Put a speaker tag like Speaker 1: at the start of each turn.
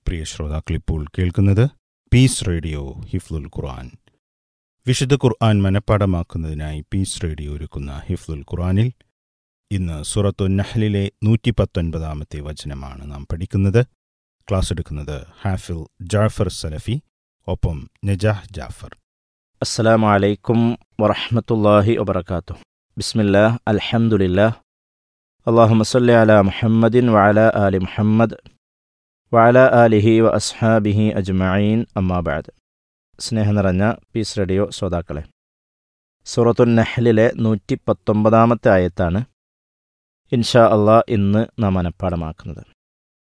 Speaker 1: പ്രിയ ശ്രോതാക്കൾ ഇപ്പോൾ കേൾക്കുന്നത് പീസ് റേഡിയോ ഹിഫ്ലുൽ ഖുർആൻ വിശുദ്ധ ഖുർആൻ മനഃപ്പാടമാക്കുന്നതിനായി പീസ് റേഡിയോ ഒരുക്കുന്ന ഹിഫ്ലുൽ ഖുർആനിൽ ഇന്ന് സുറത്തു നഹ്ലിലെ നൂറ്റി പത്തൊൻപതാമത്തെ വചനമാണ് നാം പഠിക്കുന്നത് ക്ലാസ് എടുക്കുന്നത് ഹാഫിൽ ജാഫർ സലഫി ഒപ്പം നജാഹ് ജാഫർ
Speaker 2: السلام عليكم ورحمة الله وبركاته بسم الله الحمد لله اللهم صل على محمد وعلى آل محمد وعلى آله وأصحابه أجمعين أما بعد സ്നേഹം നിറഞ്ഞ പീസ് റേഡിയോ ശ്രോതാക്കളെ സൂറത്തുൽ നഹ്ലിലെ നൂറ്റി പത്തൊമ്പതാമത്തെ ആയത്താണ് ഇൻഷാ അള്ളാഹ് ഇന്ന് നാം മനഃപ്പാടമാക്കുന്നത്